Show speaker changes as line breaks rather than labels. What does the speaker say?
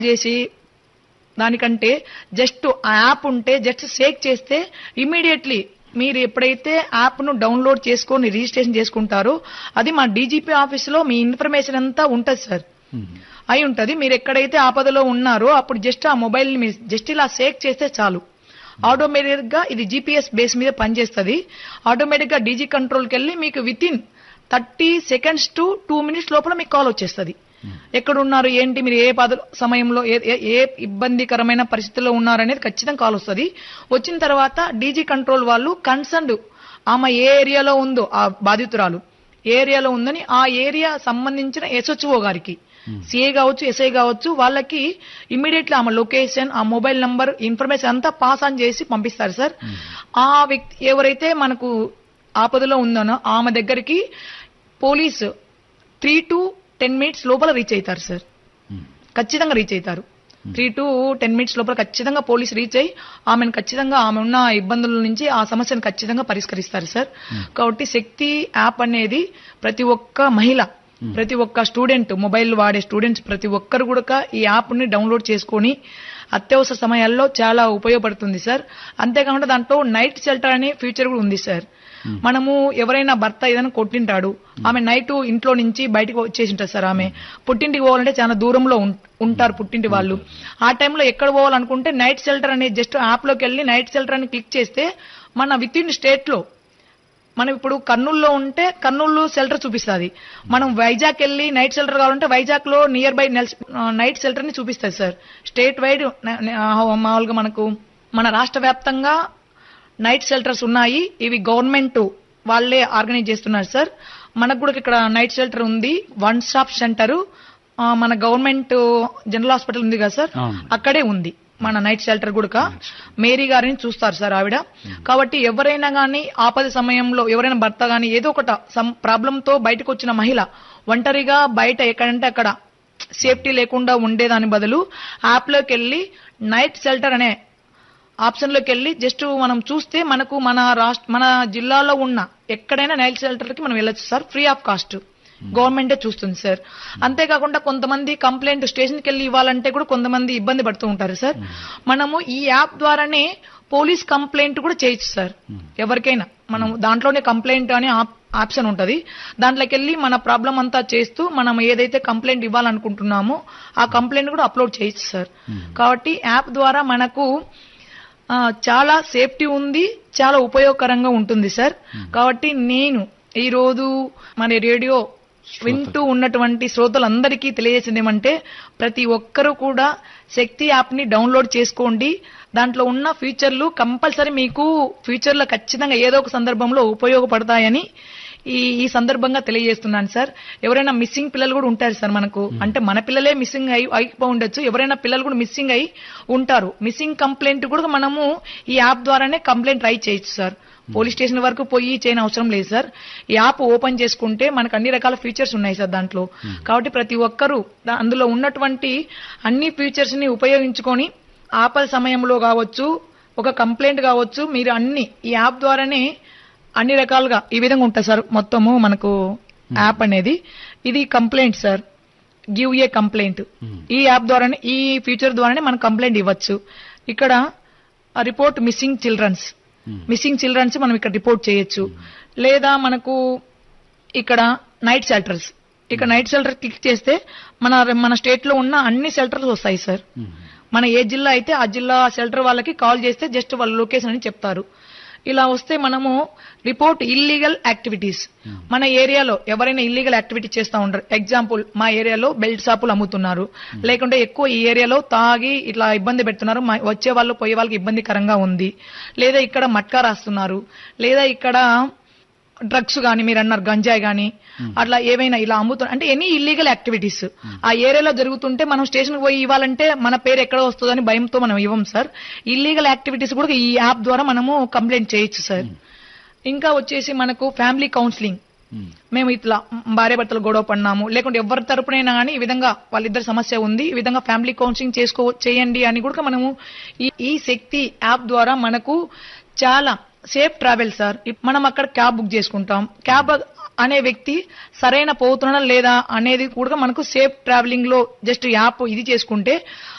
చేసి దానికంటే జస్ట్ ఆ యాప్ ఉంటే జస్ట్ షేక్ చేస్తే ఇమీడియట్లీ మీరు ఎప్పుడైతే యాప్ ను డౌన్లోడ్ చేసుకొని రిజిస్ట్రేషన్ చేసుకుంటారో అది మా డీజీపీ ఆఫీసులో మీ ఇన్ఫర్మేషన్ అంతా ఉంటుంది సార్ అయి ఉంటది మీరు ఎక్కడైతే ఆపదలో ఉన్నారో అప్పుడు జస్ట్ ఆ మొబైల్ ని మీరు జస్ట్ ఇలా షేక్ చేస్తే చాలు ఆటోమేటిక్ గా ఇది జీపీఎస్ బేస్ మీద పనిచేస్తుంది ఆటోమేటిక్ గా డీజీ కంట్రోల్కి వెళ్ళి మీకు within thirty seconds to two minutes లోపల మీకు కాల్ వచ్చేస్తుంది ఎక్కడ ఉన్నారు ఏంటి మీరు ఏ పద సమయంలో ఏ- ఏ- ఏ ఇబ్బందికరమైన పరిస్థితుల్లో ఉన్నారు అనేది ఖచ్చితంగా కాల్ వస్తుంది వచ్చిన తర్వాత డీజీ కంట్రోల్ వాళ్ళు కన్సర్న్డ్ ఆమె ఏ ఏరియాలో ఉందో ఆ బాధితురాలు ఏ ఏరియాలో ఉందని ఆ ఏరియా సంబంధించిన ఎస్హెచ్ఓ గారికి సిఏ కావచ్చు ఎస్ఐ కావచ్చు వాళ్ళకి ఇమ్మీడియట్లీ ఆమె లొకేషన్ ఆ మొబైల్ నంబర్ ఇన్ఫర్మేషన్ అంతా పాస్ ఆన్ చేసి పంపిస్తారు సార్ ఆ వ్యక్తి ఎవరైతే మనకు ఆపదలో ఉందనో ఆమె దగ్గరికి police three to ten minutes లోపల రీచ్ అవుతారు సార్ ఖచ్చితంగా రీచ్ అవుతారు త్రీ టు టెన్ మినిట్స్ లోపల ఖచ్చితంగా పోలీస్ రీచ్ అయ్యి ఆమెను ఖచ్చితంగా ఆమె ఉన్న ఇబ్బందుల నుంచి ఆ సమస్యను ఖచ్చితంగా పరిష్కరిస్తారు సార్ కాబట్టి శక్తి యాప్ అనేది ప్రతి ఒక్క మహిళ ప్రతి ఒక్క స్టూడెంట్ మొబైల్ వాడే స్టూడెంట్స్ ప్రతి ఒక్కరు కూడా ఈ యాప్ ని డౌన్లోడ్ చేసుకొని అత్యవసర సమయాల్లో చాలా ఉపయోగపడుతుంది సార్ అంతేకాకుండా దాంట్లో నైట్ షెల్టర్ అనే ఫీచర్ కూడా ఉంది సార్ మనము ఎవరైనా భర్త ఏదైనా కొట్టింటాడు ఆమె నైట్ ఇంట్లో నుంచి బయటకు వచ్చేసి ఉంటుంది సార్ ఆమె పుట్టింటికి పోవాలంటే చాలా దూరంలో ఉం- ఉంటారు పుట్టింటి వాళ్ళు ఆ టైంలో ఎక్కడ పోవాలనుకుంటే నైట్ షెల్టర్ అనే జస్ట్ యాప్ లోకి వెళ్ళి నైట్ షెల్టర్ అని క్లిక్ చేస్తే మన విత్ ఇన్ స్టేట్ లో మనం ఇప్పుడు కర్నూలులో ఉంటే కర్నూలు షెల్టర్ చూపిస్తుంది మనం వైజాగ్ వెళ్ళి నైట్ షెల్టర్ కావాలంటే వైజాగ్ లో నియర్ బై నైట్ షెల్టర్ ని చూపిస్తుంది సార్ స్టేట్ వైడ్ మామూలుగా మనకు మన రాష్ట్ర వ్యాప్తంగా నైట్ షెల్టర్స్ ఉన్నాయి ఇవి గవర్నమెంట్ వాళ్ళే ఆర్గనైజ్ చేస్తున్నారు సార్ మనకు కూడా ఇక్కడ నైట్ షెల్టర్ ఉంది వన్ స్టాప్ సెంటర్ మన గవర్నమెంట్ జనరల్ హాస్పిటల్ ఉంది కదా సార్
అవును.
అక్కడే ఉంది మన నైట్ షెల్టర్ కూడా మేరీ గారిని చూస్తారు సార్ ఆవిడ కాబట్టి ఎవరైనా గానీ ఆపద సమయంలో ఎవరైనా భర్త గానీ ఏదో ఒకట ప్రాబ్లం తో బయటకు వచ్చిన మహిళ ఒంటరిగా బయట ఎక్కడంటే అక్కడ సేఫ్టీ లేకుండా ఉండేదాని బదులు యాప్ లోకి వెళ్ళి నైట్ షెల్టర్ అనే ఆప్షన్ లోకి వెళ్ళి జస్ట్ మనం చూస్తే మనకు మన రాష్ట్ర మన జిల్లాలో ఉన్న ఎక్కడైనా నైట్ షెల్టర్ కి మనం వెళ్ళొచ్చు సార్ ఫ్రీ ఆఫ్ కాస్ట్ గవర్నమెంటే చూస్తుంది సార్ అంతేకాకుండా కొంతమంది కంప్లైంట్ స్టేషన్కి వెళ్ళి ఇవ్వాలంటే కూడా కొంతమంది ఇబ్బంది పడుతూ ఉంటారు సార్ మనము ఈ యాప్ ద్వారానే పోలీస్ కంప్లైంట్ కూడా చేయొచ్చు సార్ ఎవరికైనా మనం దాంట్లోనే కంప్లైంట్ అనే ఆప్- ఆప్షన్ ఉంటది దాంట్లోకి వెళ్ళి మన ప్రాబ్లం అంతా చేస్తూ మనం ఏదైతే కంప్లైంట్ ఇవ్వాలనుకుంటున్నామో ఆ కంప్లైంట్ కూడా అప్లోడ్ చేయొచ్చు సార్ కాబట్టి యాప్ ద్వారా మనకు ఆ, చాలా సేఫ్టీ ఉంది చాలా ఉపయోగకరంగా ఉంటుంది సార్ కాబట్టి నేను ఈ రోజు మన రేడియో వింటూ ఉన్నటువంటి శ్రోతలందరికీ తెలియజేసింది ఏమంటే ప్రతి ఒక్కరూ కూడా శక్తి యాప్ ని డౌన్లోడ్ చేసుకోండి దాంట్లో ఉన్న ఫీచర్లు కంపల్సరీ మీకు ఫ్యూచర్ లో ఖచ్చితంగా ఏదో ఒక సందర్భంలో ఉపయోగపడతాయని ఈ ఈ సందర్భంగా తెలియజేస్తున్నాను సార్ ఎవరైనా మిస్సింగ్ పిల్లలు కూడా ఉంటారు సార్ మనకు అంటే మన పిల్లలే మిస్సింగ్ అయి అయిపోయి ఉండొచ్చు ఎవరైనా పిల్లలు కూడా మిస్సింగ్ అయి ఉంటారు మిస్సింగ్ కంప్లైంట్ కూడా మనము ఈ యాప్ ద్వారానే కంప్లైంట్ రైట్ చేయొచ్చు సార్ పోలీస్ స్టేషన్ వరకు పోయి చేయని అవసరం లేదు సార్ ఈ యాప్ ఓపెన్ చేసుకుంటే మనకు అన్ని రకాల ఫీచర్స్ ఉన్నాయి సార్ దాంట్లో కాబట్టి ప్రతి ఒక్కరూ దా- అందులో ఉన్నటువంటి అన్ని ఫీచర్స్ ని ఉపయోగించుకొని ఆపద సమయంలో కావచ్చు ఒక కంప్లైంట్ కావచ్చు మీరు అన్ని ఈ యాప్ ద్వారానే అన్ని రకాలుగా ఈ విధంగా ఉంటుంది సార్ మొత్తము మనకు యాప్ అనేది ఇది complaint sir give a complaint ఈ యాప్ ద్వారానే ఈ ఫీచర్ ద్వారానే మనం కంప్లైంట్ ఇవ్వచ్చు ఇక్కడ report missing children missing children మనం ఇక్కడ రిపోర్ట్ చేయొచ్చు లేదా మనకు ఇక్కడ నైట్ షెల్టర్స్ ఇక్కడ నైట్ షెల్టర్ క్లిక్ చేస్తే మన మన స్టేట్ లో ఉన్న అన్ని షెల్టర్స్ వస్తాయి సార్ మన ఏ జిల్లా అయితే ఆ జిల్లా షెల్టర్ వాళ్ళకి కాల్ చేస్తే జస్ట్ వాళ్ళ లొకేషన్ అని చెప్తారు ఇలా వస్తే మనము రిపోర్ట్ ఇల్లీగల్ యాక్టివిటీస్ మన ఏరియాలో ఎవరైనా ఇల్లీగల్ యాక్టివిటీ చేస్తా ఉంటారు ఎగ్జాంపుల్ మా ఏరియాలో బెల్ట్ షాపులు అమ్ముతున్నారు లేకుంటే ఎక్కువ ఈ ఏరియాలో తాగి ఇట్లా ఇబ్బంది పెడుతున్నారు మా- వచ్చే వాళ్ళు పోయే వాళ్ళకి ఇబ్బందికరంగా ఉంది లేదా ఇక్కడ మట్కా రాస్తున్నారు లేదా ఇక్కడ డ్రగ్స్ గాని మీరు అన్నారు గంజాయి గాని అట్లా ఏవైనా ఇలా అమ్ముతున్నారు అంటే ఎనీ ఇల్లీగల్ యాక్టివిటీస్ ఆ ఏరియాలో జరుగుతుంటే మనం స్టేషన్ పోయి ఇవ్వాలంటే మన పేరు ఎక్కడ వస్తుందని భయంతో మనం ఇవ్వం సార్ ఇల్లీగల్ యాక్టివిటీస్ కూడా ఈ యాప్ ద్వారా మనము కంప్లైంట్ చేయొచ్చు సార్ ఇంకా వచ్చేసి మనకు ఫ్యామిలీ కౌన్సిలింగ్ మేము ఇట్లా భార్య భర్తలు గొడవ పడినాము లేకుంటే ఎవరి తరపునైనా కానీ ఈ విధంగా వాళ్ళిద్దరి సమస్య ఉంది ఈ విధంగా ఫ్యామిలీ కౌన్సిలింగ్ చేసుకో చేయండి అని కూడా మనము ఈ- ఈ శక్తి యాప్ ద్వారా మనకు చాలా సేఫ్ ట్రావెల్ సార్ ఇప్ మనం అక్కడ క్యాబ్ బుక్ చేసుకుంటాం క్యాబ్ అనే వ్యక్తి సరైన పోతున్నాడా లేదా అనేది కూడా మనకు సేఫ్ ట్రావెలింగ్ లో జస్ట్ యాప్ ఇది చేసుకుంటే